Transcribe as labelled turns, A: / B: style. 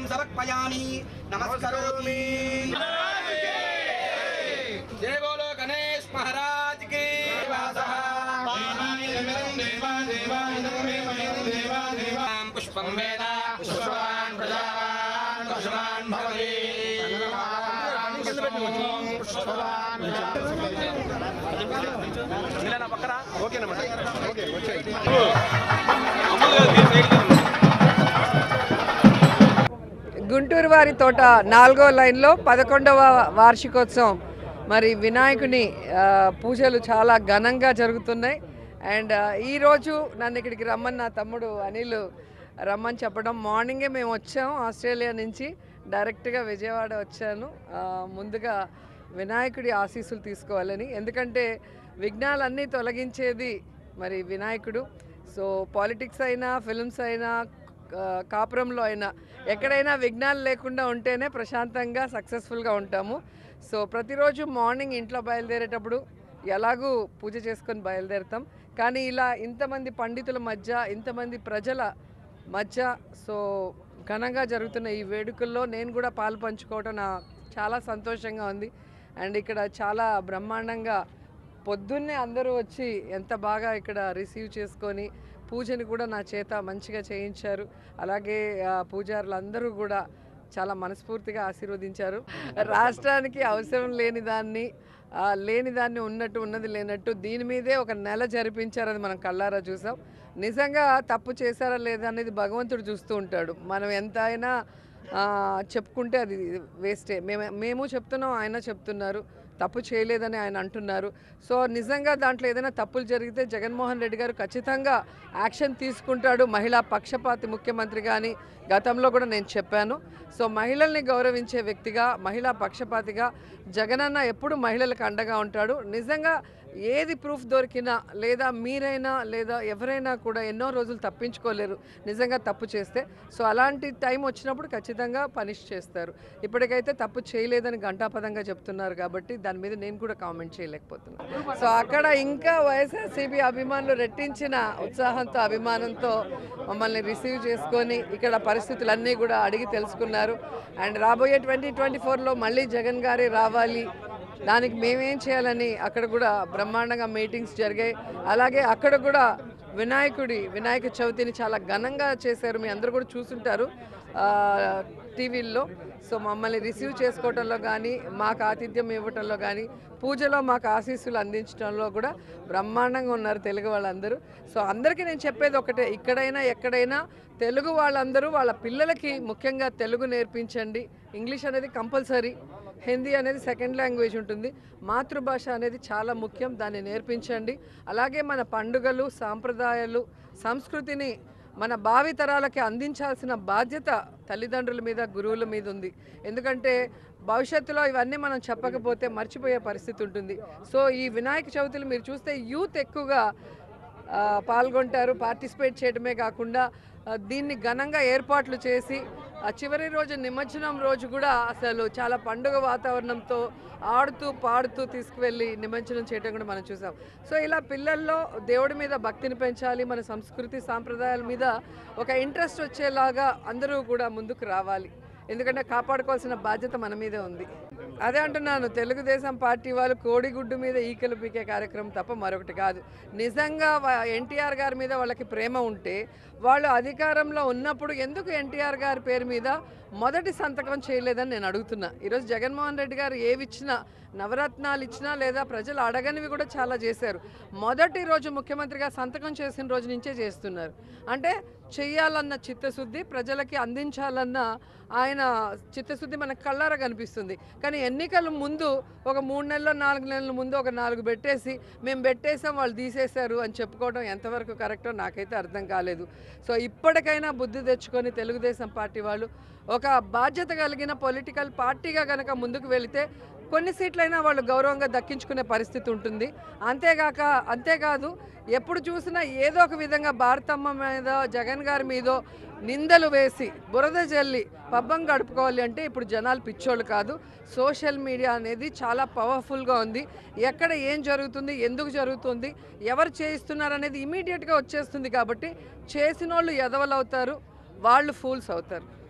A: సమర్పయామి నమస్కరోమి జయ బోలో గణేష్ మహారాజ్ కి పుష్పం వేద పుష్పవాన్ ప్రజావాన్ పుష్పవాన్ భవతి
B: గుంటూరు వారి తోట నాలుగో లైన్లో పదకొండవ వార్షికోత్సవం మరి వినాయకుని ఆ, పూజలు చాలా ఘనంగా జరుగుతున్నాయి అండ్ ఆ, ఈరోజు నన్ను ఇక్కడికి రమ్మని నా తమ్ముడు అనిల్ రమ్మని చెప్పడం మార్నింగే మేము వచ్చాం ఆస్ట్రేలియా నుంచి డైరెక్ట్గా విజయవాడ వచ్చాను ఆ, ముందుగా వినాయకుడి ఆశీస్సులు తీసుకోవాలని ఎందుకంటే విఘ్నాలన్నీ తొలగించేది మరి వినాయకుడు సో పాలిటిక్స్ అయినా ఫిల్మ్స్ అయినా ఆ, కాపురంలో అయినా ఎక్కడైనా విఘ్నాలు లేకుండా ఉంటేనే ప్రశాంతంగా సక్సెస్ఫుల్గా ఉంటాము సో ప్రతిరోజు మార్నింగ్ ఇంట్లో బయలుదేరేటప్పుడు ఎలాగూ పూజ చేసుకొని బయలుదేరుతాం కానీ ఇలా ఇంతమంది పండితుల మధ్య ఇంతమంది ప్రజల మధ్య సో ఘనంగా జరుగుతున్న ఈ వేడుకల్లో నేను కూడా పాలు పంచుకోవడం నా చాలా సంతోషంగా ఉంది అండ్ ఇక్కడ చాలా బ్రహ్మాండంగా పొద్దున్నే అందరూ వచ్చి ఎంత బాగా ఇక్కడ రిసీవ్ చేసుకొని పూజని కూడా నా చేత మంచిగా చేయించారు అలాగే ఆ, పూజారులు అందరూ కూడా చాలా మనస్ఫూర్తిగా ఆశీర్వదించారు రాష్ట్రానికి అవసరం లేని దాన్ని ఆ, లేని దాన్ని ఉన్నట్టు ఉన్నది లేనట్టు దీని మీదే ఒక నెల జరిపించారు అది మనం కళ్ళారా చూసాం నిజంగా తప్పు చేశారా లేదా అనేది భగవంతుడు చూస్తూ ఉంటాడు మనం ఎంత అయినా ఆ, చెప్పుకుంటే అది వేస్టే మేము మేము చెప్తున్నాం ఆయన చెప్తున్నారు తప్పు చేయలేదని ఆయన అంటున్నారు సో నిజంగా దాంట్లో ఏదైనా తప్పులు జరిగితే జగన్మోహన్ రెడ్డి గారు ఖచ్చితంగా యాక్షన్ తీసుకుంటాడు మహిళా పక్షపాతి ముఖ్యమంత్రి కానీ గతంలో కూడా నేను చెప్పాను సో మహిళల్ని గౌరవించే వ్యక్తిగా మహిళా పక్షపాతిగా జగనన్న ఎప్పుడు మహిళలకు అండగా ఉంటాడు నిజంగా ఏది ప్రూఫ్ దొరికినా లేదా మీరైనా లేదా ఎవరైనా కూడా ఎన్నో రోజులు తప్పించుకోలేరు నిజంగా తప్పు చేస్తే సో అలాంటి టైం వచ్చినప్పుడు ఖచ్చితంగా పనిష్ చేస్తారు ఇప్పటికైతే తప్పు చేయలేదని ఘంటాపదంగా చెప్తున్నారు కాబట్టి దాని మీద నేను కూడా కామెంట్ చేయలేకపోతున్నాను సో అక్కడ ఇంకా వైఎస్ఆర్సీపీ అభిమానులు రెట్టించిన ఉత్సాహంతో అభిమానంతో మమ్మల్ని రిసీవ్ చేసుకొని ఇక్కడ పరిస్థితులన్నీ కూడా అడిగి తెలుసుకున్నారు అండ్ రాబోయే ట్వంటీ ట్వంటీ ఫోర్లో మళ్ళీ జగన్ గారే రావాలి దానికి మేమేం చేయాలని అక్కడ కూడా బ్రహ్మాండంగా మీటింగ్స్ జరిగాయి అలాగే అక్కడ కూడా వినాయకుడి వినాయక చవితిని చాలా ఘనంగా చేశారు మీ అందరూ కూడా చూసుంటారు ఆ, టీవీల్లో సో మమ్మల్ని రిసీవ్ చేసుకోవటంలో కానీ మాకు ఆతిథ్యం ఇవ్వటంలో కానీ పూజలో మాకు ఆశీస్సులు అందించడంలో కూడా బ్రహ్మాండంగా ఉన్నారు తెలుగు వాళ్ళందరూ సో అందరికీ నేను చెప్పేది ఒకటే ఇక్కడైనా ఎక్కడైనా తెలుగు వాళ్ళందరూ వాళ్ళ పిల్లలకి ముఖ్యంగా తెలుగు నేర్పించండి ఇంగ్లీష్ అనేది కంపల్సరీ హిందీ అనేది సెకండ్ లాంగ్వేజ్ ఉంటుంది మాతృభాష అనేది చాలా ముఖ్యం దాన్ని నేర్పించండి అలాగే మన పండుగలు సాంప్రదాయాలు సంస్కృతిని మన భావి తరాలకి అందించాల్సిన బాధ్యత తల్లిదండ్రుల మీద గురువుల మీద ఉంది ఎందుకంటే భవిష్యత్తులో ఇవన్నీ మనం చెప్పకపోతే మర్చిపోయే పరిస్థితి ఉంటుంది సో ఈ వినాయక చవితులు మీరు చూస్తే యూత్ ఎక్కువగా ఆ, పాల్గొంటారు పార్టిసిపేట్ చేయడమే కాకుండా ఆ, దీన్ని ఘనంగా ఏర్పాట్లు చేసి ఆ చివరి రోజు నిమజ్జనం రోజు కూడా అసలు చాలా పండుగ వాతావరణంతో ఆడుతూ పాడుతూ తీసుకువెళ్ళి నిమజ్జనం చేయడం కూడా మనం చూసాం సో ఇలా పిల్లల్లో దేవుడి మీద భక్తిని పెంచాలి మన సంస్కృతి సాంప్రదాయాల మీద ఒక ఇంట్రెస్ట్ వచ్చేలాగా అందరూ కూడా ముందుకు రావాలి ఎందుకంటే కాపాడుకోవాల్సిన బాధ్యత మన మీదే ఉంది అదే అంటున్నాను తెలుగుదేశం పార్టీ వాళ్ళు కోడిగుడ్డు మీద ఈకలు పీకే కార్యక్రమం తప్ప మరొకటి కాదు నిజంగా ఎన్టీఆర్ గారి మీద వాళ్ళకి ప్రేమ ఉంటే వాళ్ళు అధికారంలో ఉన్నప్పుడు ఎందుకు ఎన్టీఆర్ గారి పేరు మీద మొదటి సంతకం చేయలేదని నేను అడుగుతున్నా ఈరోజు జగన్మోహన్ రెడ్డి గారు ఏవి ఇచ్చినా నవరత్నాలు ఇచ్చినా లేదా ప్రజలు అడగనివి కూడా చాలా చేశారు మొదటి రోజు ముఖ్యమంత్రిగా సంతకం చేసిన రోజు నుంచే చేస్తున్నారు అంటే చెయ్యాలన్న చిత్తశుద్ధి ప్రజలకి అందించాలన్న ఆయన చిత్తశుద్ధి మనకు కళ్ళారా కనిపిస్తుంది కానీ ఎన్నికల ముందు ఒక మూడు నెలలు నాలుగు నెలల ముందు ఒక నాలుగు పెట్టేసి మేము పెట్టేసాం వాళ్ళు తీసేశారు అని చెప్పుకోవడం ఎంతవరకు కరెక్టో నాకైతే అర్థం కాలేదు సో ఇప్పటికైనా బుద్ధి తెచ్చుకొని తెలుగుదేశం పార్టీ వాళ్ళు ఒక బాధ్యత కలిగిన పొలిటికల్ పార్టీగా కనుక ముందుకు వెళితే కొన్ని సీట్లైనా వాళ్ళు గౌరవంగా దక్కించుకునే పరిస్థితి ఉంటుంది అంతేగాక అంతేకాదు ఎప్పుడు చూసినా ఏదో ఒక విధంగా భారతమ్మ మీద జగన్ గారి మీదో నిందలు వేసి బురద జల్లి పబ్బం గడుపుకోవాలి అంటే ఇప్పుడు జనాలు పిచ్చోళ్ళు కాదు సోషల్ మీడియా అనేది చాలా పవర్ఫుల్గా ఉంది ఎక్కడ ఏం జరుగుతుంది ఎందుకు జరుగుతుంది ఎవరు చేయిస్తున్నారు అనేది ఇమీడియట్గా వచ్చేస్తుంది కాబట్టి చేసిన వాళ్ళు ఎదవలవుతారు వాళ్ళు ఫూల్స్ అవుతారు